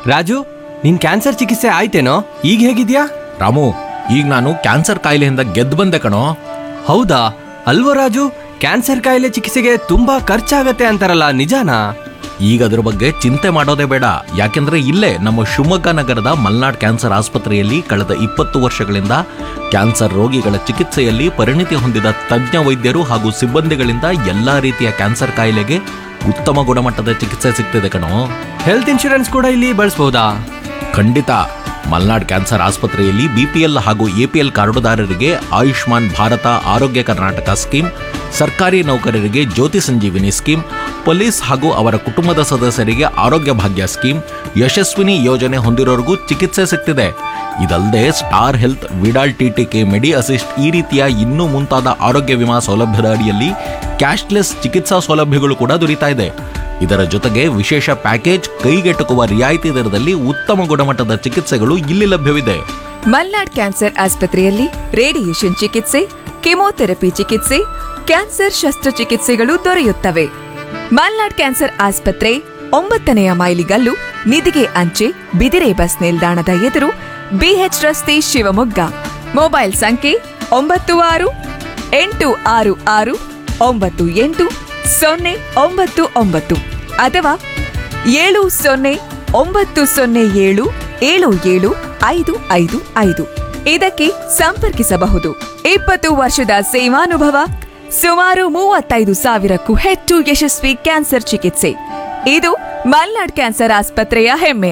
ರಾಜು ನಿನ್ ಕ್ಯಾನ್ಸರ್ ಚಿಕಿತ್ಸೆ ಆಯ್ತೇನೋ ಈಗ ಹೇಗಿದ್ಯಾ ರಾಮು ಈಗ ನಾನು ಕ್ಯಾನ್ಸರ್ ಕಾಯಿಲೆಯಿಂದ ಗೆದ್ದು ಬಂದೆ ಕಣೋ ಹೌದಾ ಅಲ್ವೋ ರಾಜು ಕ್ಯಾನ್ಸರ್ ಕಾಯಿಲೆ ಚಿಕಿತ್ಸೆಗೆ ತುಂಬಾ ಖರ್ಚಾಗತ್ತೆ ಅಂತಾರಲ್ಲ ನಿಜಾನಾ ಈಗ ಅದ್ರ ಬಗ್ಗೆ ಚಿಂತೆ ಮಾಡೋದೇ ಬೇಡ ಯಾಕೆಂದ್ರೆ ಇಲ್ಲೇ ನಮ್ಮ ಶಿವಮೊಗ್ಗ ನಗರದ ಮಲ್ನಾಡ್ ಕ್ಯಾನ್ಸರ್ ಆಸ್ಪತ್ರೆಯಲ್ಲಿ ಕಳೆದ ಇಪ್ಪತ್ತು ವರ್ಷಗಳಿಂದ ಕ್ಯಾನ್ಸರ್ ರೋಗಿಗಳ ಚಿಕಿತ್ಸೆಯಲ್ಲಿ ಪರಿಣಿತಿ ಹೊಂದಿದ ತಜ್ಞ ವೈದ್ಯರು ಹಾಗೂ ಸಿಬ್ಬಂದಿಗಳಿಂದ ಎಲ್ಲಾ ರೀತಿಯ ಕ್ಯಾನ್ಸರ್ ಕಾಯಿಲೆಗೆ ಉತ್ತಮ ಗುಣಮಟ್ಟದ ಚಿಕಿತ್ಸೆ ಸಿಗ್ತಿದೆ ಕಣೋ ಹೆಲ್ತ್ ಇನ್ಶೂರೆನ್ಸ್ ಕೂಡ ಇಲ್ಲಿ ಬಳಸ್ಬೋದಾ ಖಂಡಿತ ಮಲ್ನಾಡ್ ಕ್ಯಾನ್ಸರ್ ಆಸ್ಪತ್ರೆಯಲ್ಲಿ ಬಿಪಿಎಲ್ ಹಾಗೂ ಎಪಿಎಲ್ ಕಾರ್ಡುದಾರರಿಗೆ ಆಯುಷ್ಮಾನ್ ಭಾರತ ಆರೋಗ್ಯ ಕರ್ನಾಟಕ ಸ್ಕೀಮ್ ಸರ್ಕಾರಿ ನೌಕರರಿಗೆ ಜ್ಯೋತಿ ಸಂಜೀವಿನಿ ಸ್ಕೀಮ್ ಪೊಲೀಸ್ ಹಾಗೂ ಅವರ ಕುಟುಂಬದ ಸದಸ್ಯರಿಗೆ ಆರೋಗ್ಯ ಭಾಗ್ಯ ಸ್ಕೀಮ್ ಯಶಸ್ವಿನಿ ಯೋಜನೆ ಹೊಂದಿರೋರಿಗೂ ಚಿಕಿತ್ಸೆ ಸಿಗ್ತಿದೆ ಇದಲ್ಲದೆ Star Health Vidal TTK Medi Assist ಈ ರೀತಿಯ ಇನ್ನೂ ಮುಂತಾದ ಆರೋಗ್ಯ ವಿಮಾ ಸೌಲಭ್ಯದ ಅಡಿಯಲ್ಲಿ ಕ್ಯಾಶ್ಲೆಸ್ ಚಿಕಿತ್ಸಾ ಸೌಲಭ್ಯಗಳು ಕೂಡ ದೊರೀತಾ ಇದೆ ಇದರ ಜೊತೆಗೆ ವಿಶೇಷ ಪ್ಯಾಕೇಜ್ ಕೈಗೆಟುಕುವ ರಿಯಾಯಿತಿ ದರದಲ್ಲಿ ಉತ್ತಮ ಗುಣಮಟ್ಟದ ಚಿಕಿತ್ಸೆಗಳು ಇಲ್ಲಿ ಲಭ್ಯವಿದೆ ಮಲ್ನಾಡ್ ಕ್ಯಾನ್ಸರ್ ಆಸ್ಪತ್ರೆಯಲ್ಲಿ ರೇಡಿಯೇಷನ್ ಚಿಕಿತ್ಸೆ ಕೆಮೊಥೆರಪಿ ಚಿಕಿತ್ಸೆ ಕ್ಯಾನ್ಸರ್ ಶಸ್ತ್ರಚಿಕಿತ್ಸೆಗಳು ದೊರೆಯುತ್ತವೆ ಮಲ್ನಾಡ್ ಕ್ಯಾನ್ಸರ್ ಆಸ್ಪತ್ರೆ ಒಂಬತ್ತನೆಯ ಮೈಲಿಗಲ್ಲು ನಿಧಿಗೆ ಅಂಚೆ ಬಿದಿರೆ ಬಸ್ ನಿಲ್ದಾಣದ ಎದುರು ಬಿಎಚ್ ರಸ್ತೆ ಶಿವಮೊಗ್ಗ ಮೊಬೈಲ್ ಸಂಖ್ಯೆ ಒಂಬತ್ತು ಆರು ಎಂಟು ಆರು ಆರು ಒಂಬತ್ತು ಎಂಟು ಸೊನ್ನೆ ಒಂಬತ್ತು ಒಂಬತ್ತು ಅಥವಾ ಏಳು ಸೊನ್ನೆ ಒಂಬತ್ತು ಸೊನ್ನೆ ಏಳು ಏಳು ಏಳು ಐದು ಐದು ಐದು ಇದಕ್ಕೆ ಸಂಪರ್ಕಿಸಬಹುದು ಇಪ್ಪತ್ತು ವರ್ಷದ ಸೇವಾನುಭವ ಸುಮಾರು ಮೂವತ್ತೈದು ಸಾವಿರಕ್ಕೂ ಹೆಚ್ಚು ಯಶಸ್ವಿ ಕ್ಯಾನ್ಸರ್ ಚಿಕಿತ್ಸೆ ಇದು ಮಲ್ನಾಡ್ ಕ್ಯಾನ್ಸರ್ ಆಸ್ಪತ್ರೆಯ ಹೆಮ್ಮೆ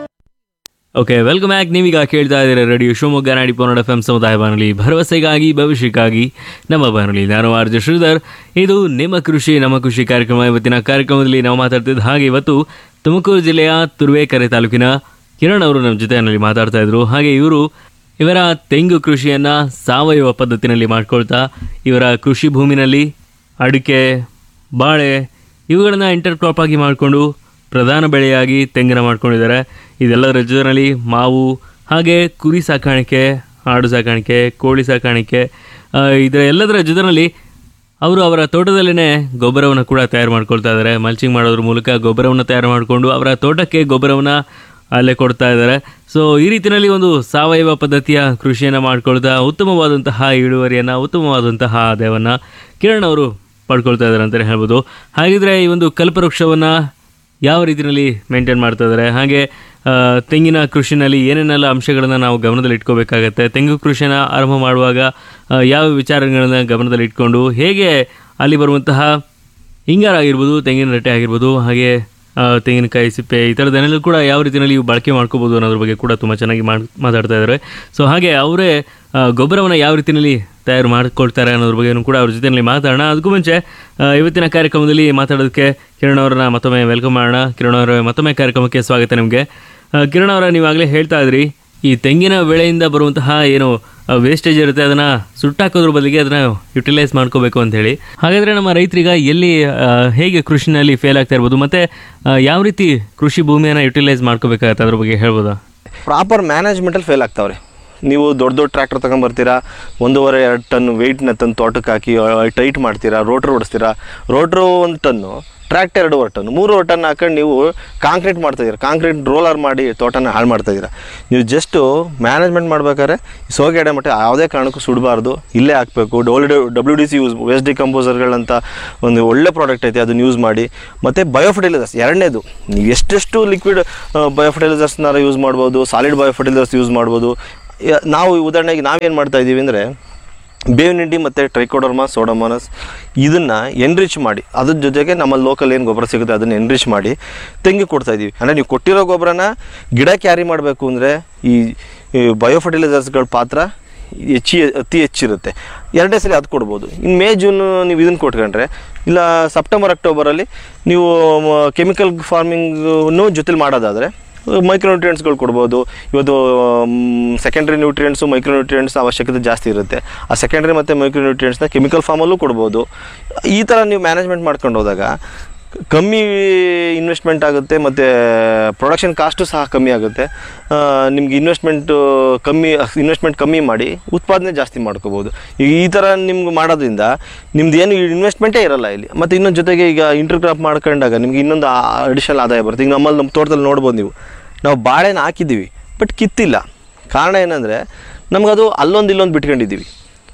ಓಕೆ ವೆಲ್ಕಮ್ ಬ್ಯಾಕ್ ನೀವೀಗ ಕೇಳ್ತಾ ಇದ್ದೀರಾ ರೇಡಿಯೋ ಶಿವಮೊಗ್ಗ ನಾಡಿ ಪೋನಡ ಎಫ್ ಎಂ ಸಮುದಾಯ ಬಾನುಲಿ ಭರವಸೆಗಾಗಿ ಭವಿಷ್ಯಕ್ಕಾಗಿ ನಮ್ಮ ಬಾನುಲಿ ನಾನು ಆರ್ಜ ಶ್ರೀಧರ್ ಇದು ನಿಮ್ಮ ಕೃಷಿ ನಮ್ಮ ಕೃಷಿ ಕಾರ್ಯಕ್ರಮ ಇವತ್ತಿನ ಕಾರ್ಯಕ್ರಮದಲ್ಲಿ ನಾವು ಮಾತಾಡ್ತಿದ್ದ ಹಾಗೆ ಇವತ್ತು ತುಮಕೂರು ಜಿಲ್ಲೆಯ ತುರುವೇಕೆರೆ ತಾಲೂಕಿನ ಕಿರಣ್ ಅವರು ನಮ್ಮ ಜೊತೆಯಲ್ಲಿ ಮಾತಾಡ್ತಾ ಇದ್ರು ಹಾಗೆ ಇವರು ಇವರ ತೆಂಗು ಕೃಷಿಯನ್ನ ಸಾವಯವ ಪದ್ಧತಿನಲ್ಲಿ ಮಾಡ್ಕೊಳ್ತಾ ಇವರ ಕೃಷಿ ಭೂಮಿನಲ್ಲಿ ಅಡಿಕೆ ಬಾಳೆ ಇವುಗಳನ್ನ ಇಂಟರ್ ಕ್ರಾಪ್ ಆಗಿ ಮಾಡಿಕೊಂಡು ಪ್ರಧಾನ ಬೆಳೆಯಾಗಿ ತೆಂಗಿನ ಮಾಡ್ಕೊಂಡಿದ್ದಾರೆ ಇದೆಲ್ಲದರ ಜೊತೆಯಲ್ಲಿ ಮಾವು ಹಾಗೆ ಕುರಿ ಸಾಕಾಣಿಕೆ ಆಡು ಸಾಕಾಣಿಕೆ ಕೋಳಿ ಸಾಕಾಣಿಕೆ ಆ, ಇದರ ಎಲ್ಲದರ ಜೊತೆಯಲ್ಲಿ ಅವರು ಅವರ ತೋಟದಲ್ಲೇ ಗೊಬ್ಬರವನ್ನು ಕೂಡ ತಯಾರು ಮಾಡ್ಕೊಳ್ತಾ ಇದ್ದಾರೆ ಮಲ್ಚಿಂಗ್ ಮಾಡೋದ್ರ ಮೂಲಕ ಗೊಬ್ಬರವನ್ನು ತಯಾರು ಮಾಡಿಕೊಂಡು ಅವರ ತೋಟಕ್ಕೆ ಗೊಬ್ಬರವನ್ನು ಅಲ್ಲೇ ಕೊಡ್ತಾ ಇದ್ದಾರೆ ಸೊ ಈ ರೀತಿಯಲ್ಲಿ ಒಂದು ಸಾವಯವ ಪದ್ಧತಿಯ ಕೃಷಿಯನ್ನು ಮಾಡ್ಕೊಳ್ತಾ ಉತ್ತಮವಾದಂತಹ ಇಳುವರಿಯನ್ನು ಉತ್ತಮವಾದಂತಹ ಆದಾಯವನ್ನು ಕಿರಣ್ ಅವರು ಪಡ್ಕೊಳ್ತಾ ಇದ್ದಾರೆ ಅಂತಲೇ ಹೇಳ್ಬೋದು ಹಾಗಿದ್ರೆ ಈ ಒಂದು ಕಲ್ಪವೃಕ್ಷವನ್ನು ಯಾವ ರೀತಿಯಲ್ಲಿ ಮೇಂಟೈನ್ ಮಾಡ್ತಾ ಇದ್ದಾರೆ ಹಾಗೆ ಆ, ತೆಂಗಿನ ಕೃಷಿನಲ್ಲಿ ಏನೇನೆಲ್ಲ ಅಂಶಗಳನ್ನು ನಾವು ಗಮನದಲ್ಲಿ ಇಟ್ಕೋಬೇಕಾಗತ್ತೆ ತೆಂಗು ಕೃಷಿನ ಆರಂಭ ಮಾಡುವಾಗ ಆ, ಯಾವ ವಿಚಾರಗಳನ್ನ ಗಮನದಲ್ಲಿ ಇಟ್ಕೊಂಡು ಹೇಗೆ ಅಲ್ಲಿ ಬರುವಂತಹ ಹಿಂಗಾರ ಆಗಿರ್ಬೋದು ತೆಂಗಿನ ರಟ್ಟೆ ಆಗಿರ್ಬೋದು ಹಾಗೆ ಆ, ತೆಂಗಿನಕಾಯಿ ಸಿಪ್ಪೆ ಈ ಥರದನ್ನೆಲ್ಲ ಕೂಡ ಯಾವ ರೀತಿಯಲ್ಲಿ ಇವು ಬಳಕೆ ಮಾಡ್ಕೋಬೋದು ಅನ್ನೋದ್ರ ಬಗ್ಗೆ ಕೂಡ ತುಂಬ ಚೆನ್ನಾಗಿ ಮಾಡ್ ಮಾತಾಡ್ತಾ ಇದ್ದಾರೆ ಸೊ ಹಾಗೆ ಅವರೇ ಗೊಬ್ಬರವನ್ನು ಯಾವ ರೀತಿಯಲ್ಲಿ ತಯಾರು ಮಾಡ್ಕೊಳ್ತಾರೆ ಅನ್ನೋದ್ರ ಬಗ್ಗೆನೂ ಕೂಡ ಅವ್ರ ಜೊತೆಯಲ್ಲಿ ಮಾತಾಡೋಣ ಅದಕ್ಕೂ ಮುಂಚೆ ಆ, ಇವತ್ತಿನ ಕಾರ್ಯಕ್ರಮದಲ್ಲಿ ಮಾತಾಡೋದಕ್ಕೆ ಕಿರಣ್ ಅವರನ್ನ ಮತ್ತೊಮ್ಮೆ ವೆಲ್ಕಮ್ ಮಾಡೋಣ ಕಿರಣ್ ಅವರ ಮತ್ತೊಮ್ಮೆ ಕಾರ್ಯಕ್ರಮಕ್ಕೆ ಸ್ವಾಗತ ನಿಮಗೆ ಕಿರಣ್ ಅವರ ನೀವಾಗಲೇ ಹೇಳ್ತಾ ಇದ್ರಿ ಈ ತೆಂಗಿನ ಬೆಳೆಯಿಂದ ಬರುವಂತಹ ಏನು ವೇಸ್ಟೇಜ್ ಇರುತ್ತೆ ಅದನ್ನ ಸುಟ್ಟಾಕೋದ್ರ ಬದಲಿಗೆ ಅದನ್ನ ಯುಟಿಲೈಸ್ ಮಾಡ್ಕೋಬೇಕು ಅಂತ ಹೇಳಿ ಹಾಗಾದ್ರೆ ನಮ್ಮ ರೈತರಿಗ ಎಲ್ಲಿ ಆ, ಹೇಗೆ ಕೃಷಿನಲ್ಲಿ ಫೇಲ್ ಆಗ್ತಾ ಇರ್ಬೋದು ಮತ್ತೆ ಆ, ಯಾವ ರೀತಿ ಕೃಷಿ ಭೂಮಿಯನ್ನ ಯುಟಿಲೈಸ್ ಮಾಡ್ಕೋಬೇಕಾಗತ್ತೆ ಅದ್ರ ಬಗ್ಗೆ ಹೇಳ್ಬೋದಾ ಪ್ರಾಪರ್ ಮ್ಯಾನೇಜ್ಮೆಂಟಲ್ಲಿ ಫೇಲ್ ಆಗ್ತಾವ್ರೆ ನೀವು ದೊಡ್ಡ ದೊಡ್ಡ ಟ್ರ್ಯಾಕ್ಟರ್ ತಗೊಂಬರ್ತೀರಾ ಒಂದೂವರೆ ಎರಡು ಟನ್ ವೆಯ್ಟ್ನ ತಂದು ತೋಟಕ್ಕೆ ಹಾಕಿ ಟೈಟ್ ಮಾಡ್ತೀರಾ ರೋಟ್ರ್ ಓಡಿಸ್ತೀರಾ ರೋಟ್ರು ಒಂದು ಟನ್ನು ಟ್ರ್ಯಾಕ್ಟರ್ ಎರಡೂವರೆ ಟನ್ ಮೂರುವರೆ ಟನ್ ಹಾಕೊಂಡು ನೀವು ಕಾಂಕ್ರೀಟ್ ಮಾಡ್ತಾಯಿದ್ದೀರಾ ಕಾಂಕ್ರೀಟ್ ರೋಲರ್ ಮಾಡಿ ತೋಟನ ಹಾಳು ಮಾಡ್ತಾಯಿದ್ದೀರಾ ನೀವು ಜಸ್ಟು ಮ್ಯಾನೇಜ್ಮೆಂಟ್ ಮಾಡ್ಬೇಕಾದ್ರೆ ಸೋಗೆಡೆ ಮಟ್ಟ ಯಾವುದೇ ಕಾರಣಕ್ಕೂ ಸುಡಬಾರ್ದು ಇಲ್ಲೇ ಹಾಕಬೇಕು W W D C use waste ಡಿಕಂಪೋಸರ್ಗಳಂತ ಒಂದು ಒಳ್ಳೆ ಪ್ರಾಡಕ್ಟ್ ಐತೆ ಅದನ್ನು ಯೂಸ್ ಮಾಡಿ ಮತ್ತು ಬಯೋಫರ್ಟಿಲೈಸರ್ಸ್ ಎರಡನೇದು ನೀವು ಎಷ್ಟೆಷ್ಟು ಲಿಕ್ವಿಡ್ ಬಯೋಫರ್ಟಿಲೈಸರ್ಸ್ನಾರ ಯೂಸ್ ಮಾಡ್ಬೋದು ಸಾಲಿಡ್ ಬಯೋಫರ್ಟಿಲೈಸರ್ಸ್ ಯೂಸ್ ಮಾಡ್ಬೋದು ಯ- ನಾವು ಉದಾಹರಣೆಗೆ ನಾವೇನು ಮಾಡ್ತಾ ಇದ್ದೀವಿ ಅಂದರೆ ಬೇವಿನ ಹಿಂಡಿ ಮತ್ತು ಟ್ರೈಕೋಡರ್ಮಾ ಸೋಡೋಮೋನಸ್ ಇದನ್ನು ಎನ್ರಿಚ್ ಮಾಡಿ ಅದ್ರ ಜೊತೆಗೆ ನಮ್ಮಲ್ಲಿ ಲೋಕಲ್ ಏನು ಗೊಬ್ಬರ ಸಿಗುತ್ತೆ ಅದನ್ನು ಎನ್ರಿಚ್ ಮಾಡಿ ತೆಂಗಿ ಕೊಡ್ತಾ ಇದ್ದೀವಿ ಅಂದರೆ ನೀವು ಕೊಟ್ಟಿರೋ ಗೊಬ್ಬರನ ಗಿಡ ಕ್ಯಾರಿ ಮಾಡಬೇಕು ಅಂದರೆ ಈ ಬಯೋಫರ್ಟಿಲೈಸರ್ಸ್ಗಳ ಪಾತ್ರ ಹೆಚ್ಚಿ ಅತಿ ಹೆಚ್ಚಿರುತ್ತೆ ಎರಡೇ ಸಲ ಅದು ಕೊಡ್ಬೋದು ಇನ್ನು ಮೇ ಜೂನ್ ನೀವು ಇದನ್ನು ಕೊಟ್ಕೊಂಡ್ರೆ ಇಲ್ಲ ಸೆಪ್ಟೆಂಬರ್ ಅಕ್ಟೋಬರಲ್ಲಿ ನೀವು ಕೆಮಿಕಲ್ ಫಾರ್ಮಿಂಗ್ನು ಜೊತೆಲಿ ಮಾಡೋದಾದರೆ ಮೈಕ್ರೋನ್ಯೂಟ್ರಿಯೆಂಟ್ಸ್ಗಳು ಕೊಡ್ಬೋದು ಇವತ್ತು ಸೆಕೆಂಡ್ರಿ ನ್ಯೂಟ್ರಿಯೆಂಟ್ಸು ಮೈಕ್ರೋನ್ಯೂಟ್ರಿಯೆಂಟ್ಸ್ ಅವಶ್ಯಕತೆ ಜಾಸ್ತಿ ಇರುತ್ತೆ ಆ ಸೆಕೆಂಡ್ರಿ ಮತ್ತು ಮೈಕ್ರೋನ್ಯೂಟ್ರಿಯೆಂಟ್ಸ್ನ ಕೆಮಿಕಲ್ ಫಾರ್ಮಲ್ಲೂ ಕೊಡ್ಬೋದು ಈ ಥರ ನೀವು ಮ್ಯಾನೇಜ್ಮೆಂಟ್ ಮಾಡ್ಕೊಂಡು ಹೋದಾಗ ಕಮ್ಮಿ ಇನ್ವೆಸ್ಟ್ಮೆಂಟ್ ಆಗುತ್ತೆ ಮತ್ತು ಪ್ರೊಡಕ್ಷನ್ ಕಾಸ್ಟು ಸಹ ಕಮ್ಮಿ ಆಗುತ್ತೆ ಆ, ನಿಮ್ಗೆ ಇನ್ವೆಸ್ಟ್ಮೆಂಟು ಕಮ್ಮಿ ಇನ್ವೆಸ್ಟ್ಮೆಂಟ್ ಕಮ್ಮಿ ಮಾಡಿ ಉತ್ಪಾದನೆ ಜಾಸ್ತಿ ಮಾಡ್ಕೋಬೋದು ಈಗ ಈ ಥರ ನಿಮ್ಗೆ ಮಾಡೋದ್ರಿಂದ ನಿಮ್ದು ಏನು ಇನ್ವೆಸ್ಟ್ಮೆಂಟೇ ಇರಲ್ಲ ಇಲ್ಲಿ ಮತ್ತು ಇನ್ನೊಂದು ಜೊತೆಗೆ ಈಗ ಇಂಟರ್ ಕ್ರಾಪ್ ಮಾಡ್ಕೊಂಡಾಗ ನಿಮ್ಗೆ ಇನ್ನೊಂದು ಅಡಿಷನಲ್ ಆದಾಯ ಬರುತ್ತೆ ಈಗ ನಮ್ಮಲ್ಲಿ ನಮ್ಮ ತೋಟದಲ್ಲಿ ನೋಡ್ಬೋದು ನೀವು ನಾವು ಬಾಳೆನ ಹಾಕಿದ್ದೀವಿ ಬಟ್ ಕಿತ್ತಿಲ್ಲ ಕಾರಣ ಏನಂದರೆ ನಮಗದು ಅಲ್ಲೊಂದು ಇಲ್ಲೊಂದು ಬಿಟ್ಕೊಂಡಿದ್ದೀವಿ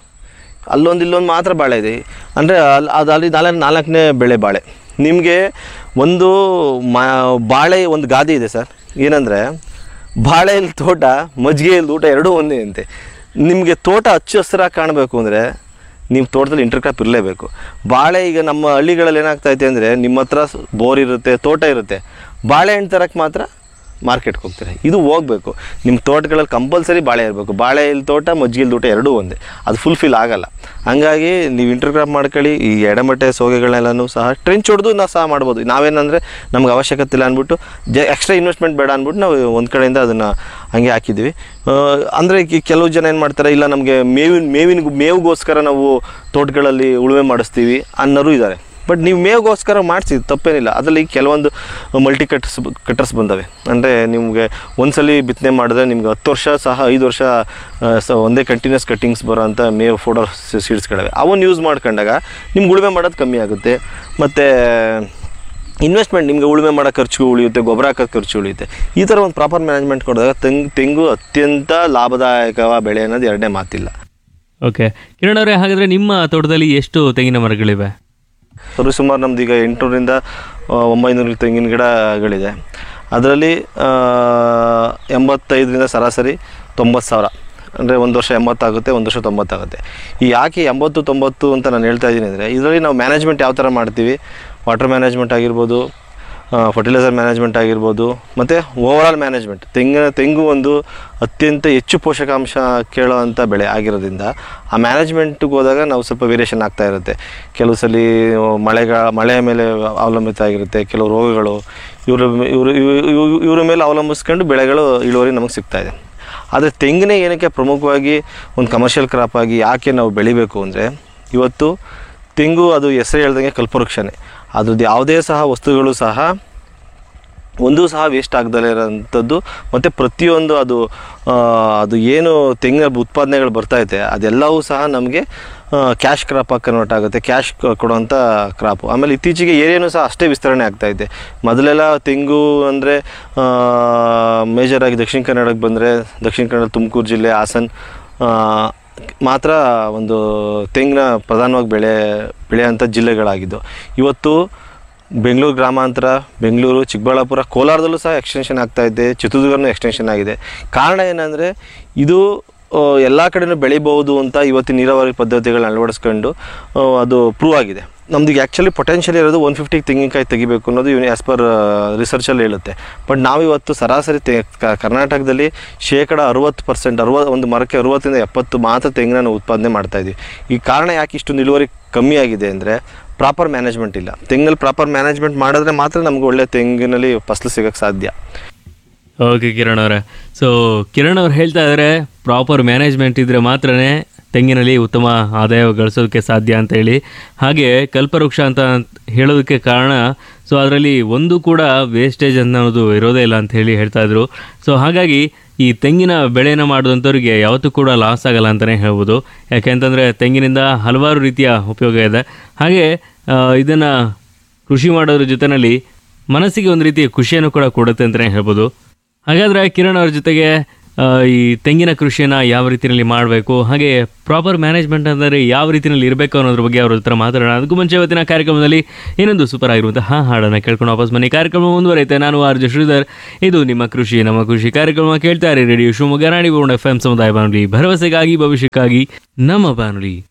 ಅಲ್ಲೊಂದು ಇಲ್ಲೊಂದು ಮಾತ್ರ ಬಾಳೆ ಇದೆ ಅಂದರೆ ಅಲ್ಲಿ ಅದು ಅಲ್ಲಿ ನಾಲ್ಕು ನಾಲ್ಕನೇ ಬೆಳೆ ಬಾಳೆ ನಿಮಗೆ ಒಂದು ಮಾ ಬಾಳೆ ಒಂದು ಗಾದೆ ಇದೆ ಸರ್ ಏನಂದರೆ ಬಾಳೆಯಲ್ಲಿ ತೋಟ ಮಜ್ಜಿಗೆಯಲ್ಲಿ ಊಟ ಎರಡೂ ಒಂದೇ ಅಂತೆ ನಿಮಗೆ ತೋಟ ಹಚ್ಚು ಹಸಿರಾಗಿ ಕಾಣಬೇಕು ಅಂದರೆ ನಿಮ್ಮ ತೋಟದಲ್ಲಿ ಇಂಟರ್ ಕ್ರಾಪ್ ಇರಲೇಬೇಕು ಬಾಳೆ ಈಗ ನಮ್ಮ ಹಳ್ಳಿಗಳಲ್ಲಿ ಏನಾಗ್ತೈತೆ ಅಂದರೆ ನಿಮ್ಮ ಹತ್ರ ಬೋರ್ ಇರುತ್ತೆ ತೋಟ ಇರುತ್ತೆ ಬಾಳೆಹಣ್ಣು ತರಕ್ಕೆ ಮಾತ್ರ ಮಾರ್ಕೆಟ್ಗೆ ಹೋಗ್ತಾರೆ ಇದು ಹೋಗಬೇಕು ನಿಮ್ಮ ತೋಟಗಳಲ್ಲಿ ಕಂಪಲ್ಸರಿ ಬಾಳೆ ಇರಬೇಕು ಬಾಳೆ ಇಲ್ಲಿ ತೋಟ ಮಜ್ಜಿಗೆಲ್ ತೋಟ ಎರಡೂ ಒಂದೇ ಅದು ಫುಲ್ಫಿಲ್ ಆಗಲ್ಲ ಹಂಗಾಗಿ ನೀವು ಇಂಟರ್ ಕ್ರಾಪ್ ಮಾಡ್ಕೊಳ್ಳಿ ಈ ಎಡಮಟ್ಟೆ ಸೋಗೆಗಳನ್ನೆಲ್ಲನೂ ಸಹ ಟ್ರೆಂಚ್ ಹೊಡೆದು ನಾವು ಸಹ ಮಾಡ್ಬೋದು ನಾವೇನಂದರೆ ನಮ್ಗೆ ಅವಶ್ಯಕತೆ ಇಲ್ಲ ಅಂದ್ಬಿಟ್ಟು ಜ ಎಕ್ಸ್ಟ್ರಾ ಇನ್ವೆಸ್ಟ್ಮೆಂಟ್ ಬೇಡ ಅಂದ್ಬಿಟ್ಟು ನಾವು ಒಂದು ಕಡೆಯಿಂದ ಅದನ್ನು ಹಂಗೆ ಹಾಕಿದ್ದೀವಿ ಅಂದರೆ ಕೆಲವು ಜನ ಏನು ಮಾಡ್ತಾರೆ ಇಲ್ಲ ನಮಗೆ ಮೇವಿನ ಮೇವಿನ ಮೇವಿಗೋಸ್ಕರ ನಾವು ತೋಟಗಳಲ್ಲಿ ಉಳುಮೆ ಮಾಡಿಸ್ತೀವಿ ಅನ್ನೋರು ಇದ್ದಾರೆ ಬಟ್ ನೀವು ಮೇವಿಗೋಸ್ಕರ ಮಾಡಿಸಿ ತಪ್ಪೇನಿಲ್ಲ ಅದರಲ್ಲಿ ಕೆಲವೊಂದು ಮಲ್ಟಿ ಕಟ್ಸ್ ಕಟ್ಟರ್ಸ್ ಬಂದವೆ ಅಂದರೆ ನಿಮಗೆ ಒಂದ್ಸಲಿ ಬಿತ್ತನೆ ಮಾಡಿದ್ರೆ ನಿಮ್ಗೆ ಹತ್ತು ವರ್ಷ ಸಹ ಐದು ವರ್ಷ ಆ, ಸ ಒಂದೇ ಕಂಟಿನ್ಯೂಸ್ ಕಟ್ಟಿಂಗ್ಸ್ ಬರೋ ಅಂಥ ಮೇವ್ ಫೋಡರ್ ಸೀಡ್ಸ್ಗಳಿವೆ ಅವನ್ನ ಯೂಸ್ ಮಾಡ್ಕೊಂಡಾಗ ನಿಮ್ಗೆ ಉಳುಮೆ ಮಾಡೋದು ಕಮ್ಮಿ ಆಗುತ್ತೆ ಮತ್ತು ಇನ್ವೆಸ್ಟ್ಮೆಂಟ್ ನಿಮಗೆ ಉಳುಮೆ ಮಾಡೋ ಖರ್ಚು ಉಳಿಯುತ್ತೆ ಗೊಬ್ಬರ ಹಾಕೋದು ಖರ್ಚು ಉಳಿಯುತ್ತೆ ಈ ಥರ ಒಂದು ಪ್ರಾಪರ್ ಮ್ಯಾನೇಜ್ಮೆಂಟ್ ಕೊಡಿದಾಗ ತೆಂಗು ತೆಂಗು ಅತ್ಯಂತ ಲಾಭದಾಯಕ ಬೆಳೆ ಅನ್ನೋದು ಎರಡನೇ ಮಾತಿಲ್ಲ ಓಕೆ ಕಿರಣ್ ಅವರೇ ಹಾಗಾದ್ರೆ ನಿಮ್ಮ ತೋಟದಲ್ಲಿ ಎಷ್ಟು ತೆಂಗಿನ ಮರಗಳಿವೆ ಸರಿ ಸುಮಾರು ನಮ್ದು ಈಗ ಎಂಟುನೂರಿಂದ ಆ, ಒಂಬೈನೂರು ತೆಂಗಿನ ಗಿಡಗಳಿದೆ ಅದರಲ್ಲಿ ಆ, ಎಂಬತ್ತೈದರಿಂದ ಸರಾಸರಿ ತೊಂಬತ್ತು ಸಾವಿರ ಅಂದರೆ ಒಂದು ವರ್ಷ ಎಂಬತ್ತಾಗುತ್ತೆ ಒಂದು ವರ್ಷ ತೊಂಬತ್ತಾಗುತ್ತೆ ಈ ಯಾಕೆ ಎಂಬತ್ತು ತೊಂಬತ್ತು ಅಂತ ನಾನು ಹೇಳ್ತಾ ಇದ್ದೀನಿ ಅಂದರೆ ಇದರಲ್ಲಿ ನಾವು ಮ್ಯಾನೇಜ್ಮೆಂಟ್ ಯಾವ ಥರ ಮಾಡ್ತೀವಿ ವಾಟರ್ ಮ್ಯಾನೇಜ್ಮೆಂಟ್ ಆಗಿರ್ಬೋದು ಫರ್ಟಿಲೈಸರ್ ಮ್ಯಾನೇಜ್ಮೆಂಟ್ ಆಗಿರ್ಬೋದು ಮತ್ತು ಓವರಾಲ್ ಮ್ಯಾನೇಜ್ಮೆಂಟ್ ತೆಂಗಿನ ತೆಂಗು ಒಂದು ಅತ್ಯಂತ ಹೆಚ್ಚು ಪೋಷಕಾಂಶ ಕೇಳೋವಂಥ ಬೆಳೆ ಆಗಿರೋದ್ರಿಂದ ಆ ಮ್ಯಾನೇಜ್ಮೆಂಟ್ಗೆ ಹೋದಾಗ ನಾವು ಸ್ವಲ್ಪ ವೇರಿಯೇಷನ್ ಆಗ್ತಾ ಇರುತ್ತೆ ಕೆಲವು ಸಲ ಮಳೆಗ ಮಳೆಯ ಮೇಲೆ ಅವಲಂಬಿತ ಆಗಿರುತ್ತೆ ಕೆಲವು ರೋಗಗಳು ಇವ್ರ ಇವರು ಇವರ ಮೇಲೆ ಅವಲಂಬಿಸ್ಕೊಂಡು ಬೆಳೆಗಳು ಇಳುವರಿ ನಮಗೆ ಸಿಗ್ತಾ ಇದೆ ಆದರೆ ತೆಂಗಿನ ಏನಕ್ಕೆ ಪ್ರಮುಖವಾಗಿ ಒಂದು ಕಮರ್ಷಿಯಲ್ ಕ್ರಾಪ್ ಆಗಿ ಯಾಕೆ ನಾವು ಬೆಳಿಬೇಕು ಅಂದರೆ ಇವತ್ತು ತೆಂಗು ಅದು ಹೆಸರು ಹೇಳ್ದಂಗೆ ಕಲ್ಪವೃಕ್ಷನೇ ಅದ್ರದ್ದು ಯಾವುದೇ ಸಹ ವಸ್ತುಗಳು ಸಹ ಒಂದೂ ಸಹ ವೇಸ್ಟ್ ಆಗದಲ್ಲೇ ಇರೋಂಥದ್ದು ಮತ್ತು ಪ್ರತಿಯೊಂದು ಅದು ಆ, ಅದು ಏನು ತೆಂಗಿನ ಉತ್ಪಾದನೆಗಳು ಬರ್ತೈತೆ ಅದೆಲ್ಲವೂ ಸಹ ನಮಗೆ ಕ್ಯಾಶ್ ಕ್ರಾಪಾಗಿ ಕನ್ವರ್ಟ್ ಆಗುತ್ತೆ ಕ್ಯಾಶ್ ಕೊಡುವಂಥ ಕ್ರಾಪು ಆಮೇಲೆ ಇತ್ತೀಚೆಗೆ ಏರಿಯಾನು ಸಹ ಅಷ್ಟೇ ವಿಸ್ತರಣೆ ಆಗ್ತಾಯಿದೆ ಮೊದಲೆಲ್ಲ ತೆಂಗು ಅಂದರೆ ಮೇಜರಾಗಿ ದಕ್ಷಿಣ ಕನ್ನಡಕ್ಕೆ ಬಂದರೆ ದಕ್ಷಿಣ ಕನ್ನಡ ತುಮಕೂರು ಜಿಲ್ಲೆ ಹಾಸನ್ ಆ, ಮಾತ್ರ ಒಂದು ತೆಂಗಿನ ಪ್ರಧಾನವಾಗಿ ಬೆಳೆ ಬೆಳೆಯೋಂಥ ಜಿಲ್ಲೆಗಳಾಗಿದ್ದು ಇವತ್ತು ಬೆಂಗಳೂರು ಗ್ರಾಮಾಂತರ ಬೆಂಗಳೂರು ಚಿಕ್ಕಬಳ್ಳಾಪುರ ಕೋಲಾರದಲ್ಲೂ ಸಹ ಎಕ್ಸ್ಟೆನ್ಷನ್ ಆಗ್ತಾ ಇದೆ ಚಿತ್ರದುರ್ಗನೂ ಎಕ್ಸ್ಟೆನ್ಷನ್ ಆಗಿದೆ ಕಾರಣ ಏನಂದರೆ ಇದು ಎಲ್ಲ ಕಡೆನೂ ಬೆಳಿಬಹುದು ಅಂತ ಇವತ್ತಿನ ನೀರಾವರಿ ಪದ್ಧತಿಗಳನ್ನ ಅಳವಡಿಸ್ಕೊಂಡು ಆ, ಅದು ಪ್ರೂವ್ ಆಗಿದೆ ನಮ್ದು ಆ್ಯಕ್ಚುಲಿ ಪೊಟೆನ್ಷಿಯಲ್ ಇರೋದು ಒನ್ ಫಿಫ್ಟಿಗೆ ತೆಂಗಿನಕಾಯಿ ತೆಗಿಬೇಕು ಅನ್ನೋದು ಇವ್ ಆ್ಯಸ್ ಪರ್ ರಿಸರ್ಚಲ್ಲಿ ಹೇಳುತ್ತೆ ಬಟ್ ನಾವು ಇವತ್ತು ಸರಾಸರಿ ತೆ ಕ- ಕರ್ನಾಟಕದಲ್ಲಿ ಶೇಕಡ ಅರುವತ್ತು ಪರ್ಸೆಂಟ್ ಅರುವತ್ತು ಒಂದು ಮರಕ್ಕೆ ಅರುವತ್ತರಿಂದ ಎಪ್ಪತ್ತು ಮಾತ್ರ ತೆಂಗಿನ ನಾವು ಉತ್ಪಾದನೆ ಮಾಡ್ತಾ ಇದ್ದೀವಿ ಈ ಕಾರಣ ಯಾಕೆ ಇಷ್ಟೊಂದು ಇಳುವರಿ ಕಮ್ಮಿ ಆಗಿದೆ ಅಂದರೆ ಪ್ರಾಪರ್ ಮ್ಯಾನೇಜ್ಮೆಂಟ್ ಇಲ್ಲ ತೆಂಗಿನಲ್ಲಿ ಪ್ರಾಪರ್ ಮ್ಯಾನೇಜ್ಮೆಂಟ್ ಮಾಡಿದ್ರೆ ಮಾತ್ರ ನಮ್ಗೆ ಒಳ್ಳೆ ತೆಂಗಿನಲ್ಲಿ ಫಸಲು ಸಿಗೋಕ್ಕೆ ಸಾಧ್ಯ ಓಕೆ ಕಿರಣ್ ಅವರೇ ಸೊ ಕಿರಣ್ ಅವ್ರು ಹೇಳ್ತಾ ಇದ್ದಾರೆ ಪ್ರಾಪರ್ ಮ್ಯಾನೇಜ್ಮೆಂಟ್ ಇದ್ದರೆ ಮಾತ್ರನೇ ತೆಂಗಿನಲ್ಲಿ ಉತ್ತಮ ಆದಾಯ ಗಳಿಸೋದಕ್ಕೆ ಸಾಧ್ಯ ಅಂತ ಹೇಳಿ ಹಾಗೆ ಕಲ್ಪವೃಕ್ಷ ಅಂತ ಹೇಳೋದಕ್ಕೆ ಕಾರಣ ಸೊ ಅದರಲ್ಲಿ ಒಂದು ಕೂಡ ವೇಸ್ಟೇಜ್ ಅನ್ನೋದು ಇರೋದೇ ಇಲ್ಲ ಅಂತ ಹೇಳಿ ಹೇಳ್ತಾ ಇದ್ರು ಸೊ ಹಾಗಾಗಿ ಈ ತೆಂಗಿನ ಬೆಳೆನ ಮಾಡಿದಂಥವ್ರಿಗೆ ಯಾವತ್ತೂ ಕೂಡ ಲಾಸ್ ಆಗಲ್ಲ ಅಂತಲೇ ಹೇಳ್ಬೋದು ಯಾಕೆಂತಂದರೆ ತೆಂಗಿನಿಂದ ಹಲವಾರು ರೀತಿಯ ಉಪಯೋಗ ಇದೆ ಹಾಗೆ ಇದನ್ನು ಕೃಷಿ ಮಾಡೋದ್ರ ಜೊತೆಯಲ್ಲಿ ಮನಸ್ಸಿಗೆ ಒಂದು ರೀತಿಯ ಖುಷಿಯನ್ನು ಕೂಡ ಕೊಡುತ್ತೆ ಅಂತಲೇ ಹೇಳ್ಬೋದು ಹಾಗಾದರೆ ಕಿರಣ್ ಅವ್ರ ಜೊತೆಗೆ ಆ, ಈ ತೆಂಗಿನ ಕೃಷಿಯನ್ನು ಯಾವ ರೀತಿಯಲ್ಲಿ ಮಾಡಬೇಕು ಹಾಗೆ ಪ್ರಾಪರ್ ಮ್ಯಾನೇಜ್ಮೆಂಟ್ ಅಂದರೆ ಯಾವ ರೀತಿಯಲ್ಲಿ ಇರಬೇಕು ಅನ್ನೋದ್ರ ಬಗ್ಗೆ ಅವ್ರ ಹತ್ರ ಮಾತಾಡೋಣ ಅದಕ್ಕೂ ಮುಂಚೆ ಇವತ್ತಿನ ಕಾರ್ಯಕ್ರಮದಲ್ಲಿ ಇನ್ನೊಂದು ಸೂಪರ್ ಆಗಿರುವಂತಹ ಹಾಡನ್ನು ಕೇಳ್ಕೊಂಡು ವಾಪಸ್ ಬನ್ನಿ ಕಾರ್ಯಕ್ರಮ ಮುಂದುವರೈತೆ ನಾನು ಆರ್ ಜೆ ಶ್ರೀಧರ್ ಇದು ನಿಮ್ಮ ಕೃಷಿ ನಮ್ಮ ಕೃಷಿ ಕಾರ್ಯಕ್ರಮ ಕೇಳ್ತಾ ಇರಿ ರೇಡಿಯೋ ಶಿವಮೊಗ್ಗ ನಾಡಿ ಎಫ್ ಎಂ ಸಮುದಾಯ ಬಾನುಲಿ ಭರವಸೆಗಾಗಿ ಭವಿಷ್ಯಕ್ಕಾಗಿ ನಮ್ಮ ಬಾನುಲಿ